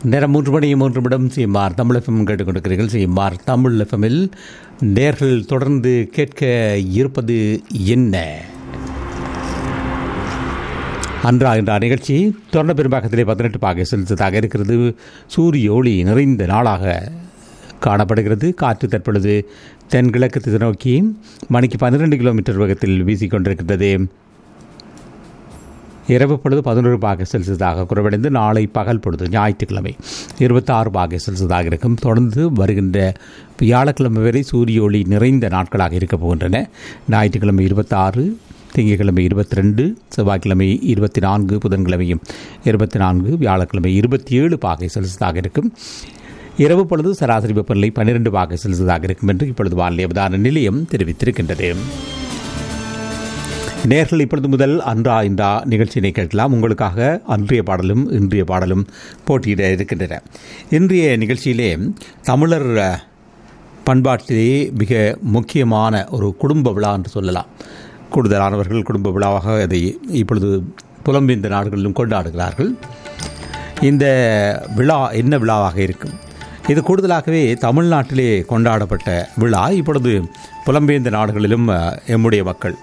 நேரம் மூன்று மணி மூன்று நிமிடம் சிஎம்ஆர் தமிழ் எஃப்எம் கேட்டுக்கொண்டிருக்கிறீர்கள் சிஎம்ஆர் தமிழ் எஃப்எம்மில் நேர்கள் தொடர்ந்து கேட்க இருப்பது என்ன அன்றா என்ற நிகழ்ச்சி தொடர்ந்த பெரும்பாக்கத்திலே பதினெட்டு பாகை செலுத்ததாக இருக்கிறது சூரிய ஒளி நிறைந்த நாளாக காணப்படுகிறது காற்று தற்பொழுது தென்கிழக்கு திசை நோக்கி மணிக்கு பன்னிரெண்டு கிலோமீட்டர் வேகத்தில் வீசிக்கொண்டிருக்கின்றது இரவு பொழுது பதினோரு பாக செல்சியஸாக குறைவடைந்து நாளை பகல் பொழுது ஞாயிற்றுக்கிழமை இருபத்தாறு பாக செல்சியஸாக இருக்கும் தொடர்ந்து வருகின்ற வியாழக்கிழமை வரை சூரிய ஒளி நிறைந்த நாட்களாக இருக்கப் போகின்றன ஞாயிற்றுக்கிழமை இருபத்தாறு திங்கட்கிழமை இருபத்தி ரெண்டு செவ்வாய்க்கிழமை இருபத்தி நான்கு புதன்கிழமையும் இருபத்தி நான்கு வியாழக்கிழமை இருபத்தி ஏழு பாகை செல்சியஸாக இருக்கும் இரவு பொழுது சராசரி வெப்பநிலை பன்னிரண்டு பாகை செல்சியஸாக இருக்கும் என்று இப்பொழுது வானிலை அவதான நிலையம் தெரிவித்திருக்கின்றது நேர்கள் இப்பொழுது முதல் அன்றா இன்றா நிகழ்ச்சியினை கேட்கலாம் உங்களுக்காக அன்றைய பாடலும் இன்றைய பாடலும் போட்டியிட இருக்கின்றன இன்றைய நிகழ்ச்சியிலே தமிழர் பண்பாட்டிலே மிக முக்கியமான ஒரு குடும்ப விழா என்று சொல்லலாம் கூடுதலானவர்கள் குடும்ப விழாவாக அதை இப்பொழுது புலம்பெயர்ந்த நாடுகளிலும் கொண்டாடுகிறார்கள் இந்த விழா என்ன விழாவாக இருக்கும் இது கூடுதலாகவே தமிழ்நாட்டிலே கொண்டாடப்பட்ட விழா இப்பொழுது புலம்பெயர்ந்த நாடுகளிலும் எம்முடைய மக்கள்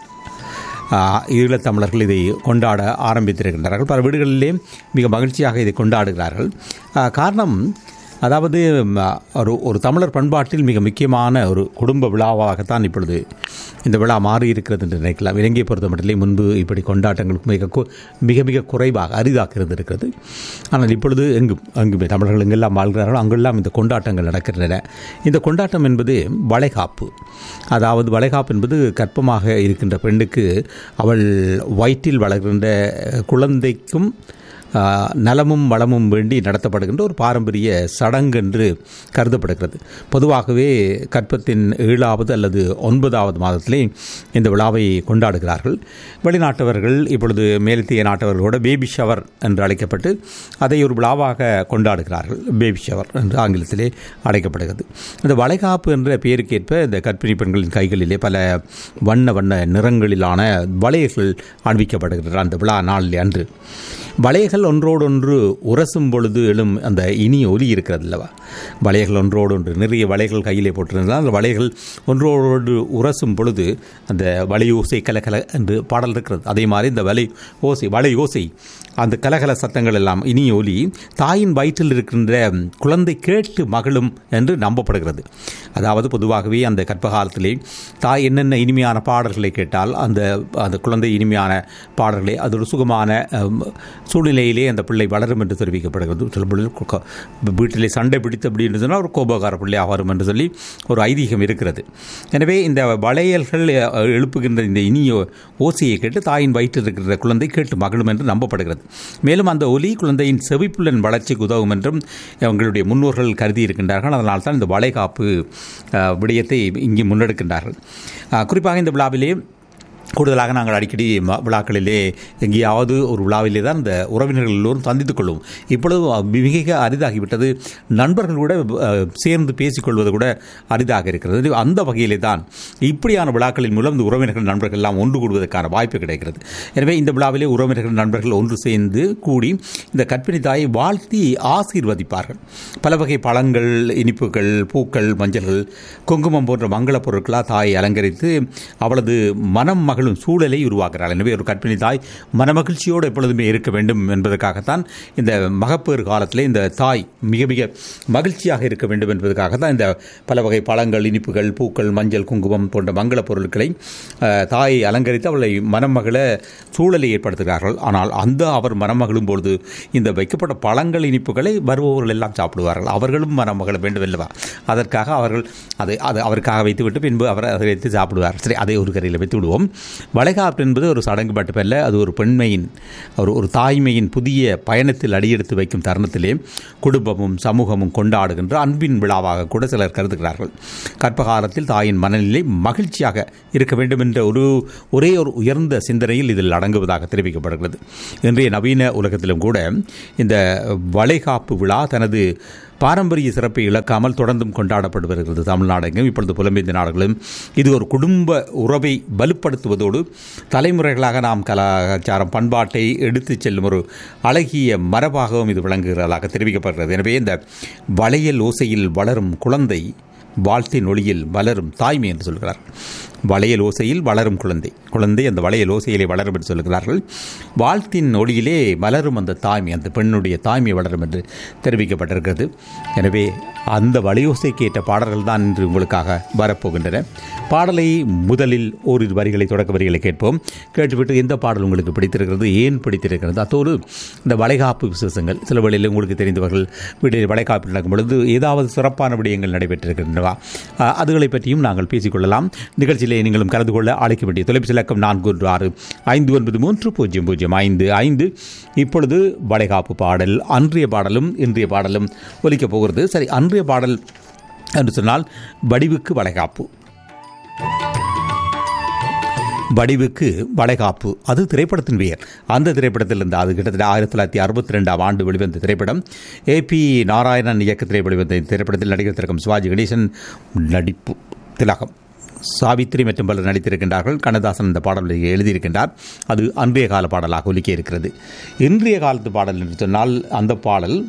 ஈழத்தமிழர்கள் இதை கொண்டாட ஆரம்பித்திருக்கின்றார்கள் பல வீடுகளிலே மிக மகிழ்ச்சியாக இதை கொண்டாடுகிறார்கள் காரணம் அதாவது ஒரு ஒரு தமிழர் பண்பாட்டில் மிக முக்கியமான ஒரு குடும்ப விழாவாகத்தான் இப்பொழுது இந்த விழா மாறி இருக்கிறது என்று நினைக்கலாம் இலங்கையை பொறுத்த மட்டிலே முன்பு இப்படி கொண்டாட்டங்களுக்கு மிக மிக மிக குறைவாக அரிதாக இருந்திருக்கிறது ஆனால் இப்பொழுது எங்கும் அங்குமே தமிழர்கள் எங்கெல்லாம் வாழ்கிறார்களோ அங்கெல்லாம் இந்த கொண்டாட்டங்கள் நடக்கின்றன இந்த கொண்டாட்டம் என்பது வளைகாப்பு அதாவது வளைகாப்பு என்பது கற்பமாக இருக்கின்ற பெண்ணுக்கு அவள் வயிற்றில் வளர்கின்ற குழந்தைக்கும் நலமும் வளமும் வேண்டி நடத்தப்படுகின்ற ஒரு பாரம்பரிய சடங்கு என்று கருதப்படுகிறது பொதுவாகவே கற்பத்தின் ஏழாவது அல்லது ஒன்பதாவது மாதத்திலே இந்த விழாவை கொண்டாடுகிறார்கள் வெளிநாட்டவர்கள் இப்பொழுது மேலத்திய நாட்டவர்களோட பேபி ஷவர் என்று அழைக்கப்பட்டு அதை ஒரு விழாவாக கொண்டாடுகிறார்கள் பேபி ஷவர் என்று ஆங்கிலத்திலே அழைக்கப்படுகிறது இந்த வளைகாப்பு என்ற பெயருக்கேற்ப இந்த கற்பிணி பெண்களின் கைகளிலே பல வண்ண வண்ண நிறங்களிலான வளையல்கள் அணிவிக்கப்படுகின்றன அந்த விழா நாளில் அன்று வளையல்கள் ஒன்றோடொன்று உரசும் பொழுது எழும் அந்த இனிய ஒலி இருக்கிறது அல்லவா வளையல்கள் ஒன்றோடொன்று நிறைய வளைகள் கையிலே போட்டிருந்தால் அந்த வளையல்கள் ஒன்றோடு உரசும் பொழுது அந்த வலை ஓசை கலகல என்று பாடல் இருக்கிறது அதே மாதிரி இந்த வலை ஓசை வலை ஓசை அந்த கலகல சத்தங்கள் எல்லாம் இனிய ஒலி தாயின் வயிற்றில் இருக்கின்ற குழந்தை கேட்டு மகளும் என்று நம்பப்படுகிறது அதாவது பொதுவாகவே அந்த கற்பகாலத்திலே தாய் என்னென்ன இனிமையான பாடல்களை கேட்டால் அந்த அந்த குழந்தை இனிமையான பாடல்களை அது ஒரு சுகமான சூழ்நிலையிலே அந்த பிள்ளை வளரும் என்று தெரிவிக்கப்படுகிறது சில பிள்ளைகள் வீட்டிலே சண்டை பிடித்து அப்படின்னு சொன்னால் ஒரு கோபகார பிள்ளையாக வரும் என்று சொல்லி ஒரு ஐதீகம் இருக்கிறது எனவே இந்த வளையல்கள் எழுப்புகின்ற இந்த இனிய ஓசையை கேட்டு தாயின் வயிற்றில் இருக்கிற குழந்தை கேட்டு மகளும் என்று நம்பப்படுகிறது மேலும் அந்த ஒலி குழந்தையின் செவிப்புலன் வளர்ச்சிக்கு உதவும் என்றும் எங்களுடைய முன்னோர்கள் கருதி இருக்கின்றார்கள் அதனால் தான் இந்த வளைகாப்பு விடயத்தை இங்கே முன்னெடுக்கின்றார்கள் குறிப்பாக இந்த விழாவிலே கூடுதலாக நாங்கள் அடிக்கடி விழாக்களிலே எங்கேயாவது ஒரு விழாவிலே தான் இந்த உறவினர்கள் எல்லோரும் சந்தித்துக் கொள்வோம் இப்பொழுது மிக அரிதாகிவிட்டது நண்பர்கள் கூட சேர்ந்து பேசிக்கொள்வது கூட அரிதாக இருக்கிறது அந்த வகையிலே தான் இப்படியான விழாக்களின் மூலம் இந்த உறவினர்கள் நண்பர்கள் எல்லாம் ஒன்று கூடுவதற்கான வாய்ப்பு கிடைக்கிறது எனவே இந்த விழாவிலே உறவினர்கள் நண்பர்கள் ஒன்று சேர்ந்து கூடி இந்த கற்பிணி தாயை வாழ்த்தி ஆசீர்வதிப்பார்கள் பல வகை பழங்கள் இனிப்புகள் பூக்கள் மஞ்சள்கள் குங்குமம் போன்ற மங்கள பொருட்களாக தாயை அலங்கரித்து அவளது மனம் மகளும் சூழலை உருவாக்குறாள் எனவே ஒரு கற்பிணி தாய் மனமகிழ்ச்சியோடு எப்பொழுதுமே இருக்க வேண்டும் என்பதற்காகத்தான் இந்த மகப்பேறு காலத்தில் இந்த தாய் மிக மிக மகிழ்ச்சியாக இருக்க வேண்டும் என்பதற்காகத்தான் இந்த பல வகை பழங்கள் இனிப்புகள் பூக்கள் மஞ்சள் குங்குமம் போன்ற மங்கள பொருட்களை தாயை அலங்கரித்து அவளை மணமகள சூழலை ஏற்படுத்துகிறார்கள் ஆனால் அந்த அவர் மணமகளும் பொழுது இந்த வைக்கப்பட்ட பழங்கள் இனிப்புகளை வருபவர்கள் எல்லாம் சாப்பிடுவார்கள் அவர்களும் மணமகள வேண்டும் அல்லவா அதற்காக அவர்கள் அதை அதை அவருக்காக வைத்துவிட்டு பின்பு அவர் அதை வைத்து சாப்பிடுவார் சரி அதை ஒரு கரையில் வைத்து விடுவோம் வளைகாப்பு என்பது ஒரு சடங்கு மட்டுமல்ல அது ஒரு பெண்மையின் ஒரு ஒரு தாய்மையின் புதிய பயணத்தில் அடியெடுத்து வைக்கும் தருணத்திலே குடும்பமும் சமூகமும் கொண்டாடுகின்ற அன்பின் விழாவாக கூட சிலர் கருதுகிறார்கள் கற்பகாலத்தில் தாயின் மனநிலை மகிழ்ச்சியாக இருக்க வேண்டும் என்ற ஒரு ஒரே ஒரு உயர்ந்த சிந்தனையில் இதில் அடங்குவதாக தெரிவிக்கப்படுகிறது இன்றைய நவீன உலகத்திலும் கூட இந்த வளைகாப்பு விழா தனது பாரம்பரிய சிறப்பை இழக்காமல் தொடர்ந்தும் கொண்டாடப்பட்டு வருகிறது தமிழ்நாடு எங்கும் இப்பொழுது புலம்பெயர்ந்த நாடுகளும் இது ஒரு குடும்ப உறவை வலுப்படுத்துவது வருவதோடு தலைமுறைகளாக நாம் கலாச்சாரம் பண்பாட்டை எடுத்துச் செல்லும் ஒரு அழகிய மரபாகவும் இது விளங்குகிறதாக தெரிவிக்கப்படுகிறது எனவே இந்த வளையல் ஓசையில் வளரும் குழந்தை வாழ்த்தின் ஒளியில் வளரும் தாய்மை என்று சொல்கிறார் வளையல் ஓசையில் வளரும் குழந்தை குழந்தை அந்த வளையல் ஓசையிலே வளரும் என்று சொல்கிறார்கள் வாழ்த்தின் ஒளியிலே வளரும் அந்த தாய்மை அந்த பெண்ணுடைய தாய்மை வளரும் என்று தெரிவிக்கப்பட்டிருக்கிறது எனவே அந்த வளையோசைக்கு ஏற்ற பாடல்கள் தான் இன்று உங்களுக்காக வரப்போகின்றன பாடலை முதலில் ஓரிரு வரிகளை தொடக்க வரிகளை கேட்போம் கேட்டுவிட்டு எந்த பாடல் உங்களுக்கு பிடித்திருக்கிறது ஏன் பிடித்திருக்கிறது அத்தோடு இந்த வளைகாப்பு விசேஷங்கள் சில வேளையில் உங்களுக்கு தெரிந்தவர்கள் வீட்டில் வளைகாப்பு நடக்கும் பொழுது ஏதாவது சிறப்பான விடயங்கள் நடைபெற்றிருக்கின்றனவா அஹ், அதுகளை பற்றியும் நாங்கள் பேசிக்கொள்ளலாம் நிகழ்ச்சியிலே நீங்களும் கலந்து கொள்ள அழைக்க வேண்டிய தொலைபேசி இலக்கம் நான்கு ஒன்று ஆறு ஐந்து ஒன்பது மூன்று பூஜ்ஜியம் பூஜ்ஜியம் ஐந்து ஐந்து இப்பொழுது வளைகாப்பு பாடல் அன்றைய பாடலும் இன்றைய பாடலும் ஒலிக்கப் போகிறது சரி அன்றைய பாடல் என்று சொன்னால் வடிவுக்கு வளைகாப்பு வடிவுக்கு வளைகாப்பு அது திரைப்படத்தின் பெயர் அந்த திரைப்படத்தில் இருந்து அது கிட்டத்தட்ட ஆயிரத்தி தொள்ளாயிரத்தி அறுபத்தி ரெண்டாம் ஆண்டு வெளிவந்த திரைப்படம் ஏ பி நாராயணன் இயக்கத்திலே வெளிவந்த இந்த திரைப்படத்தில் நடிகர் திலகம் சிவாஜி கணேசன் நடிப்பு திலகம் சாவித்திரி மற்றும் பலர் நடித்திருக்கின்றார்கள் கண்ணதாசன் இந்த பாடலை எழுதியிருக்கின்றார் அது அன்றைய கால பாடலாக ஒலிக்க இருக்கிறது இன்றைய காலத்து பாடல் என்று சொன்னால் அந்த பாடல்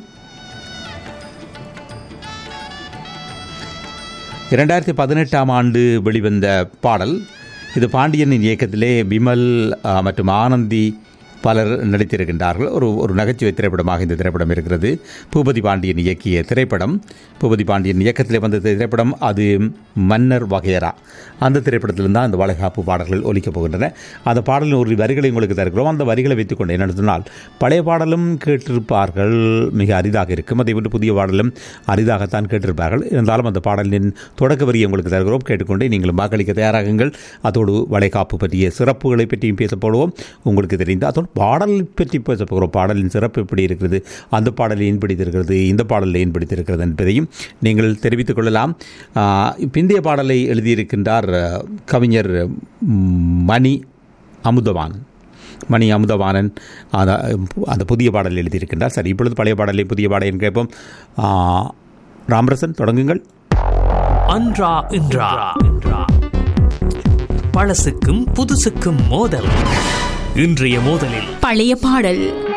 இரண்டாயிரத்தி பதினெட்டாம் ஆண்டு வெளிவந்த பாடல் இது பாண்டியனின் இயக்கத்திலே விமல் ஆ, மற்றும் ஆனந்தி பலர் நடித்திருக்கின்றார்கள் ஒரு ஒரு நகைச்சுவை திரைப்படமாக இந்த திரைப்படம் இருக்கிறது பூபதி பாண்டியன் இயக்கிய திரைப்படம் பூபதி பாண்டியன் இயக்கத்திலே வந்த திரைப்படம் அது மன்னர் வகையரா அந்த திரைப்படத்திலிருந்து தான் அந்த வளைகாப்பு பாடல்கள் ஒலிக்கப் போகின்றன அந்த பாடலின் ஒரு வரிகளை உங்களுக்கு தருகிறோம் அந்த வரிகளை வைத்துக்கொண்டு என்ன சொன்னால் பழைய பாடலும் கேட்டிருப்பார்கள் மிக அரிதாக இருக்கும் அதை விட்டு புதிய பாடலும் அரிதாகத்தான் கேட்டிருப்பார்கள் இருந்தாலும் அந்த பாடலின் தொடக்க வரியை உங்களுக்கு தருகிறோம் கேட்டுக்கொண்டே நீங்கள் வாக்களிக்க தயாராகுங்கள் அதோடு வளைகாப்பு பற்றிய சிறப்புகளை பற்றியும் பேச போடுவோம் உங்களுக்கு தெரிந்த அதோடு பாடல் பற்றி பேச போகிறோம் பாடலின் சிறப்பு எப்படி இருக்கிறது அந்த பாடல் ஏன் பிடித்திருக்கிறது இந்த பாடல் ஏன் பிடித்திருக்கிறது என்பதையும் நீங்கள் தெரிவித்துக் கொள்ளலாம் ஆ, பிந்தைய பாடலை எழுதியிருக்கின்றார் அ, கவிஞர் ம், மணி அமுதவான் மணி அமுதவாணன் அந்த அந்த புதிய பாடல் எழுதியிருக்கின்றார் சரி இப்பொழுது பழைய பாடலை புதிய பாடலை கேட்போம் ஆ, ராமரசன் தொடங்குங்கள் அன்றா இன்றா பழசுக்கும் புதுசுக்கும் மோதல் இன்றைய மோதலில் பழைய பாடல்